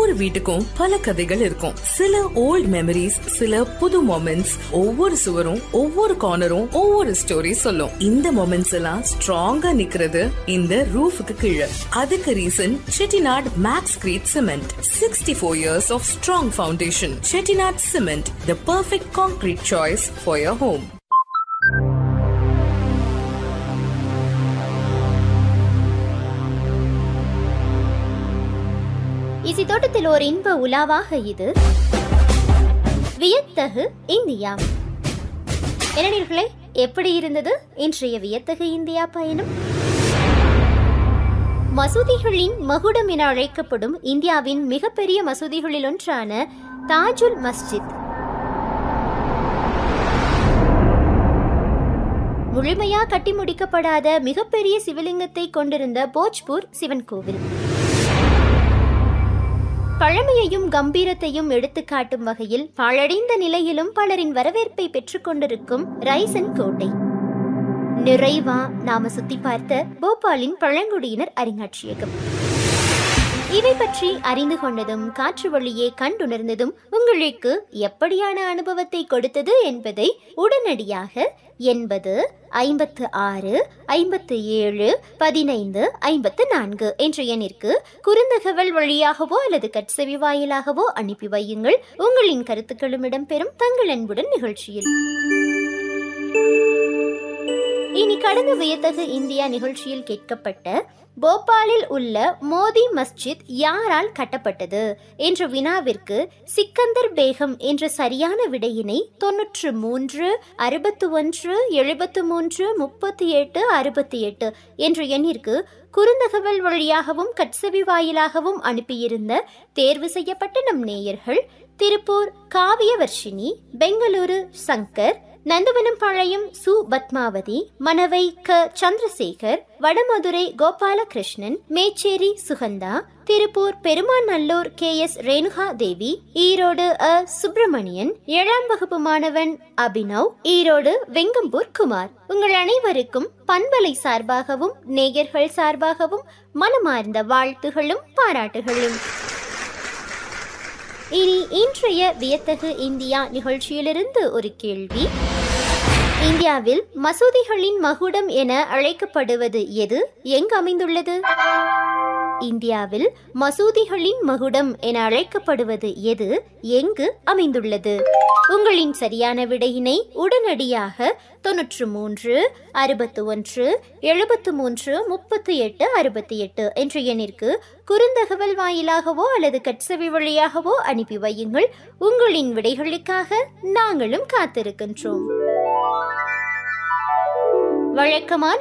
ஒவ்வொரு வீட்டுக்கும் பல கதைகள் இருக்கும் சில ஓல்ட் மெமரிஸ் சில புது மொமெண்ட்ஸ் ஒவ்வொரு சுவரும் ஒவ்வொரு கார்னரும் ஒவ்வொரு ஸ்டோரி சொல்லும் இந்த மொமெண்ட்ஸ் எல்லாம் ஸ்ட்ராங்கா நிக்கிறது இந்த ரூஃபுக்கு கீழே அதுக்கு reason Chettinad makes great cement sixty four years of strong foundation Chettinad cement the perfect concrete choice for your home இசி தோட்டத்தில் ஓர் இன்ப உலாவாக இது வியத்தகு இந்தியா இளைஞர்களே எப்படி இருந்தது இன்றைய வியத்தகு இந்தியா பயணம் மசூதிகளின் மகுடம் என அழைக்கப்படும் இந்தியாவின் மிகப்பெரிய மசூதிகளில் ஒன்றான தாஜுல் மஸ்ஜித் முழுமையா கட்டி முடிக்கப்படாத மிகப்பெரிய சிவலிங்கத்தை கொண்டிருந்த போஜ்பூர் சிவன் கோவில் பழமையையும் கம்பீரத்தையும் எடுத்துக்காட்டும் வகையில் பாழடைந்த நிலையிலும் பலரின் வரவேற்பை பெற்றுக்கொண்டிருக்கும் ரைசன் கோட்டை நிறைவா நாம சுத்தி பார்த்த போபாலின் பழங்குடியினர் அருங்காட்சியகம் இவை பற்றி அறிந்து கொண்டதும் காற்று வழியே கண்டுணர்ந்ததும் உங்களுக்கு எப்படியான அனுபவத்தை கொடுத்தது என்பதை உடனடியாக எண்பது ஐம்பத்து ஆறு ஐம்பத்து ஏழு பதினைந்து ஐம்பத்து நான்கு என்ற எண்ணிற்கு குறுந்தகவல் வழியாகவோ அல்லது கட்செவி வாயிலாகவோ அனுப்பி வையுங்கள் உங்களின் கருத்துக்களும் இடம்பெறும் தங்கள் அன்புடன் நிகழ்ச்சியில் இனி கடந்த வியத்தகு இந்தியா நிகழ்ச்சியில் கேட்கப்பட்ட போபாலில் உள்ள மோதி மஸ்ஜித் யாரால் கட்டப்பட்டது என்ற வினாவிற்கு சிக்கந்தர் பேகம் என்ற சரியான விடையினை தொன்னூற்று மூன்று அறுபத்து ஒன்று எழுபத்து மூன்று முப்பத்தி எட்டு அறுபத்தி எட்டு என்ற எண்ணிற்கு குறுந்தகவல் வழியாகவும் கட்சவி வாயிலாகவும் அனுப்பியிருந்த தேர்வு செய்யப்பட்ட நம் நேயர்கள் திருப்பூர் காவியவர்ஷினி பெங்களூரு சங்கர் நந்தவனம் பாளையம் சு பத்மாவதி மணவை க சந்திரசேகர் வடமதுரை கோபாலகிருஷ்ணன் மேச்சேரி சுகந்தா திருப்பூர் பெருமாநல்லூர் கே எஸ் ரேணுகா தேவி ஈரோடு அ சுப்பிரமணியன் ஏழாம் வகுப்பு மாணவன் அபினவ் ஈரோடு வெங்கம்பூர் குமார் உங்கள் அனைவருக்கும் பண்பலை சார்பாகவும் நேயர்கள் சார்பாகவும் மனமார்ந்த வாழ்த்துகளும் பாராட்டுகளும் இனி இன்றைய வியத்தகு இந்தியா நிகழ்ச்சியிலிருந்து ஒரு கேள்வி இந்தியாவில் மசூதிகளின் மகுடம் என அழைக்கப்படுவது எது எங்கு அமைந்துள்ளது இந்தியாவில் மசூதிகளின் மகுடம் என அழைக்கப்படுவது எது எங்கு அமைந்துள்ளது உங்களின் சரியான விடையினை உடனடியாக தொன்னூற்று மூன்று அறுபத்து ஒன்று எழுபத்து மூன்று முப்பத்தி எட்டு அறுபத்தி எட்டு என்ற எண்ணிற்கு குறுந்தகவல் வாயிலாகவோ அல்லது கட்சவி வழியாகவோ அனுப்பி வையுங்கள் உங்களின் விடைகளுக்காக நாங்களும் காத்திருக்கின்றோம் வழக்கமான